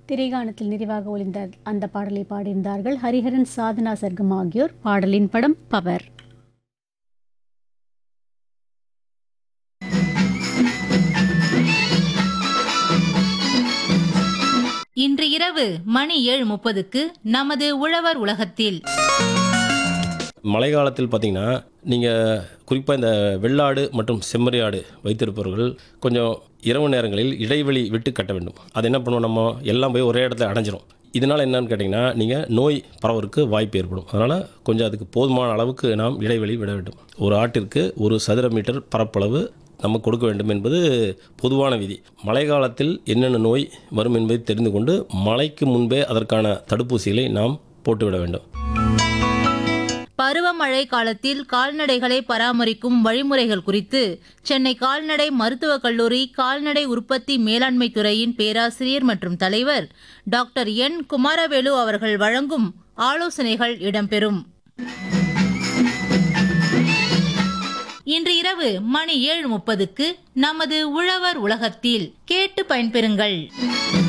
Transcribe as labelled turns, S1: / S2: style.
S1: திரைகாணத்தில் நிறைவாக ஒளிந்த அந்த பாடலை பாடியிருந்தார்கள் ஹரிஹரன் சாதனா சர்க்கம் ஆகியோர் பாடலின் படம் பவர்
S2: இன்று இரவு மணி ஏழு முப்பதுக்கு நமது உழவர் உலகத்தில்
S3: மழை காலத்தில் பார்த்தீங்கன்னா நீங்கள் குறிப்பாக இந்த வெள்ளாடு மற்றும் செம்மறி ஆடு வைத்திருப்பவர்கள் கொஞ்சம் இரவு நேரங்களில் இடைவெளி விட்டு கட்ட வேண்டும் அது என்ன பண்ணுவோம் நம்ம எல்லாம் போய் ஒரே இடத்துல அடைஞ்சிரும் இதனால் என்னன்னு கேட்டிங்கன்னா நீங்கள் நோய் பரவருக்கு வாய்ப்பு ஏற்படும் அதனால் கொஞ்சம் அதுக்கு போதுமான அளவுக்கு நாம் இடைவெளி விட வேண்டும் ஒரு ஆட்டிற்கு ஒரு சதுர மீட்டர் பரப்பளவு நம்ம கொடுக்க வேண்டும் என்பது பொதுவான விதி மழை காலத்தில் என்னென்ன நோய் வரும் என்பதை தெரிந்து கொண்டு மழைக்கு முன்பே அதற்கான தடுப்பூசிகளை நாம் போட்டுவிட வேண்டும்
S2: பருவமழை காலத்தில் கால்நடைகளை பராமரிக்கும் வழிமுறைகள் குறித்து சென்னை கால்நடை மருத்துவக் கல்லூரி கால்நடை உற்பத்தி மேலாண்மை துறையின் பேராசிரியர் மற்றும் தலைவர் டாக்டர் என் குமாரவேலு அவர்கள் வழங்கும் ஆலோசனைகள் இடம்பெறும் இன்று இரவு மணி ஏழு முப்பதுக்கு நமது உழவர் உலகத்தில் கேட்டு பயன்பெறுங்கள்